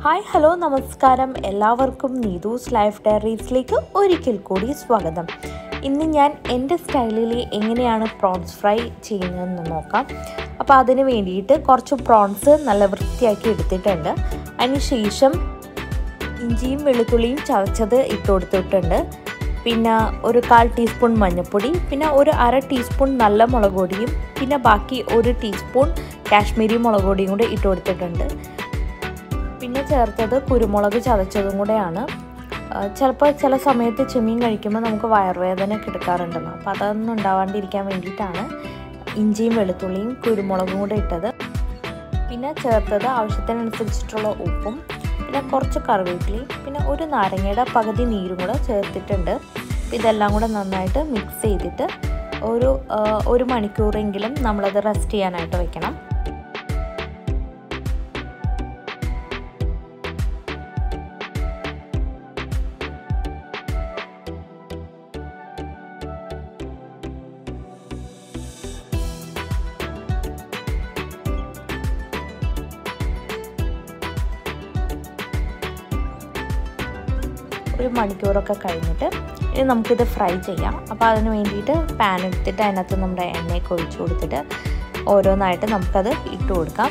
hi hello നമസ്കാരം എല്ലാവർക്കും നീതൂസ് life ഡയറീസിലേക്ക് ഒരിക്കൽ കൂടി സ്വാഗതം ഇന്ന് ഞാൻ എൻ്റെ സ്റ്റൈലിൽ എങ്ങനെയാണ് പ്രോൺസ് ഫ്രൈ ചെയ്യുന്നതെന്ന് നോക്കാം അപ്പോൾ അതിന് വേണ്ടിയിട്ട് കുറച്ച് പ്രോൺസ് നല്ല വൃത്തിയാക്കി എടുത്തിട്ടുണ്ട് അതിന് ശേഷം ഇഞ്ചിയും വെളുത്തുള്ളിയും ചതച്ചത് ഇട്ട് കൊടുത്തിട്ടുണ്ട് പിന്നെ ഒരു കാൽ ടീസ്പൂൺ മഞ്ഞൾപ്പൊടി പിന്നെ ഒരു അര ടീസ്പൂൺ നല്ല മുളക് പൊടിയും പിന്നെ ബാക്കി ഒരു ടീസ്പൂൺ കാശ്മീരി മുളക് പൊടിയും കൂടെ ഇട്ട് കൊടുത്തിട്ടുണ്ട് പിന്നെ ചേർത്തത് കുരുമുളക് ചതച്ചതും കൂടെയാണ് ചിലപ്പോൾ ചില സമയത്ത് ചെമ്മീൻ കഴിക്കുമ്പോൾ നമുക്ക് വയറുവേദന എടുക്കാറുണ്ടല്ലോ അപ്പോൾ അതൊന്നും ഉണ്ടാവാണ്ടിരിക്കാൻ വേണ്ടിയിട്ടാണ് ഇഞ്ചിയും വെളുത്തുള്ളിയും കുരുമുളകും കൂടെ ഇട്ടത് പിന്നെ ചേർത്തത് ആവശ്യത്തിനനുസരിച്ചിട്ടുള്ള ഉപ്പും പിന്നെ കുറച്ച് കറിവേപ്പിലയും പിന്നെ ഒരു നാരങ്ങയുടെ പകുതി നീരും കൂടെ ചേർത്തിട്ടുണ്ട് ഇതെല്ലാം കൂടെ നന്നായിട്ട് മിക്സ് ചെയ്തിട്ട് ഒരു ഒരു മണിക്കൂറെങ്കിലും നമ്മളത് റെസ്റ്റ് ചെയ്യാനായിട്ട് വെക്കണം ഒരു മണിക്കൂറൊക്കെ കഴിഞ്ഞിട്ട് ഇനി നമുക്കിത് ഫ്രൈ ചെയ്യാം അപ്പോൾ അതിന് വേണ്ടിയിട്ട് പാൻ എടുത്തിട്ട് അതിനകത്ത് നമ്മുടെ എണ്ണയൊക്കെ ഒഴിച്ചു കൊടുത്തിട്ട് ഓരോന്നായിട്ട് നമുക്കത് ഇട്ട് കൊടുക്കാം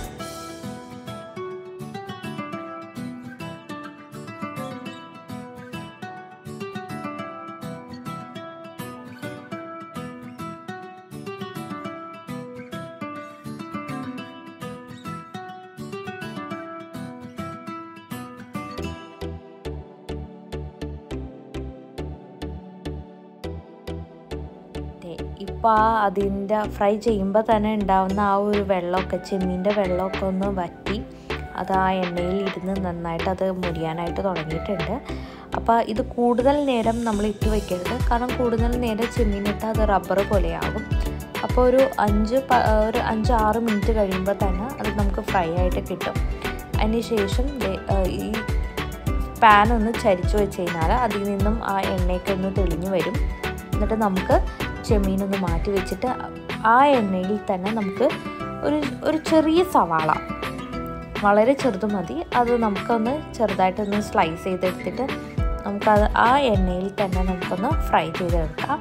ഇപ്പോൾ ആ അതിൻ്റെ ഫ്രൈ ചെയ്യുമ്പോൾ തന്നെ ഉണ്ടാവുന്ന ആ ഒരു വെള്ളമൊക്കെ ചെമ്മീൻ്റെ വെള്ളമൊക്കെ ഒന്ന് വറ്റി അത് ആ എണ്ണയിൽ ഇരുന്ന് നന്നായിട്ട് അത് മുരിയാനായിട്ട് തുടങ്ങിയിട്ടുണ്ട് അപ്പോൾ ഇത് കൂടുതൽ നേരം നമ്മൾ ഇട്ട് വെക്കരുത് കാരണം കൂടുതൽ നേരം ചെമ്മീനിട്ട് അത് റബ്ബർ പോലെയാകും അപ്പോൾ ഒരു അഞ്ച് ഒരു അഞ്ച് ആറ് മിനിറ്റ് കഴിയുമ്പോൾ തന്നെ അത് നമുക്ക് ഫ്രൈ ആയിട്ട് കിട്ടും അതിന് ശേഷം ഈ പാൻ ഒന്ന് ചരിച്ചു വെച്ച് കഴിഞ്ഞാൽ അതിൽ നിന്നും ആ എണ്ണയൊക്കെ ഒന്ന് തെളിഞ്ഞു വരും എന്നിട്ട് നമുക്ക് ചെമ്മീനൊന്ന് മാറ്റി വെച്ചിട്ട് ആ എണ്ണയിൽ തന്നെ നമുക്ക് ഒരു ഒരു ചെറിയ സവാള വളരെ ചെറുത് മതി അത് നമുക്കൊന്ന് ചെറുതായിട്ടൊന്ന് സ്ലൈസ് ചെയ്തെടുത്തിട്ട് നമുക്കത് ആ എണ്ണയിൽ തന്നെ നമുക്കൊന്ന് ഫ്രൈ ചെയ്തെടുക്കാം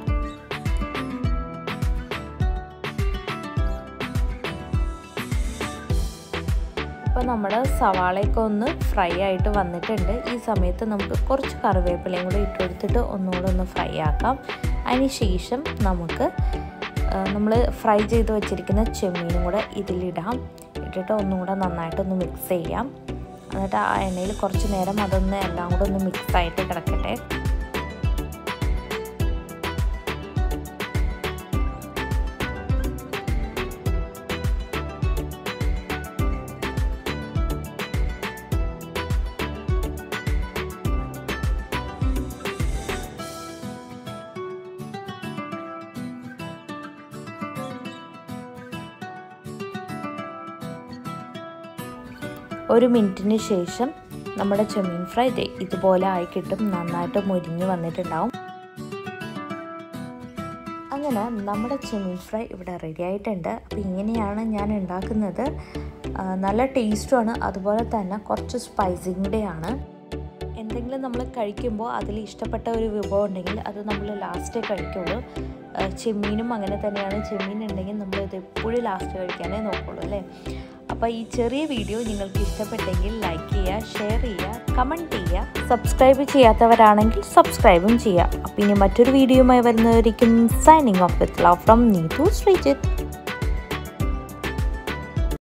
ഇപ്പോൾ നമ്മുടെ സവാളയൊക്കെ ഒന്ന് ഫ്രൈ ആയിട്ട് വന്നിട്ടുണ്ട് ഈ സമയത്ത് നമുക്ക് കുറച്ച് കറിവേപ്പിലയും കൂടെ ഇട്ട് കൊടുത്തിട്ട് ഒന്നുകൂടെ ഒന്ന് ഫ്രൈ ആക്കാം അതിന് ശേഷം നമുക്ക് നമ്മൾ ഫ്രൈ ചെയ്ത് വെച്ചിരിക്കുന്ന ചെമ്മീനും കൂടെ ഇതിലിടാം ഇട്ടിട്ട് ഒന്നും കൂടെ നന്നായിട്ടൊന്ന് മിക്സ് ചെയ്യാം എന്നിട്ട് ആ എണ്ണയിൽ കുറച്ച് നേരം അതൊന്ന് എല്ലാം കൂടെ ഒന്ന് മിക്സ് ആയിട്ട് കിടക്കട്ടെ ഒരു മിനിറ്റിന് ശേഷം നമ്മുടെ ചെമ്മീൻ ഫ്രൈ ഇതുപോലെ ആയി കിട്ടും നന്നായിട്ട് മുരിഞ്ഞ് വന്നിട്ടുണ്ടാവും അങ്ങനെ നമ്മുടെ ചെമ്മീൻ ഫ്രൈ ഇവിടെ റെഡി ആയിട്ടുണ്ട് അപ്പോൾ ഇങ്ങനെയാണ് ഞാൻ ഉണ്ടാക്കുന്നത് നല്ല ടേസ്റ്റുമാണ് അതുപോലെ തന്നെ കുറച്ച് സ്പൈസിയും കൂടെയാണ് എന്തെങ്കിലും നമ്മൾ കഴിക്കുമ്പോൾ അതിൽ ഇഷ്ടപ്പെട്ട ഒരു വിഭവം ഉണ്ടെങ്കിൽ അത് നമ്മൾ ലാസ്റ്റേ കഴിക്കുള്ളൂ ചെമ്മീനും അങ്ങനെ തന്നെയാണ് ചെമ്മീൻ ഉണ്ടെങ്കിൽ നമ്മൾ ഇത് എപ്പോഴും ലാസ്റ്റ് കഴിക്കാനേ നോക്കുള്ളൂ അല്ലേ അപ്പോൾ ഈ ചെറിയ വീഡിയോ നിങ്ങൾക്ക് ഇഷ്ടപ്പെട്ടെങ്കിൽ ലൈക്ക് ചെയ്യുക ഷെയർ ചെയ്യുക കമൻറ്റ് ചെയ്യുക സബ്സ്ക്രൈബ് ചെയ്യാത്തവരാണെങ്കിൽ സബ്സ്ക്രൈബും ചെയ്യുക അപ്പോൾ ഇനി മറ്റൊരു വീഡിയോയുമായി വരുന്നവരിക്കും signing off with love from Neethu Sreejith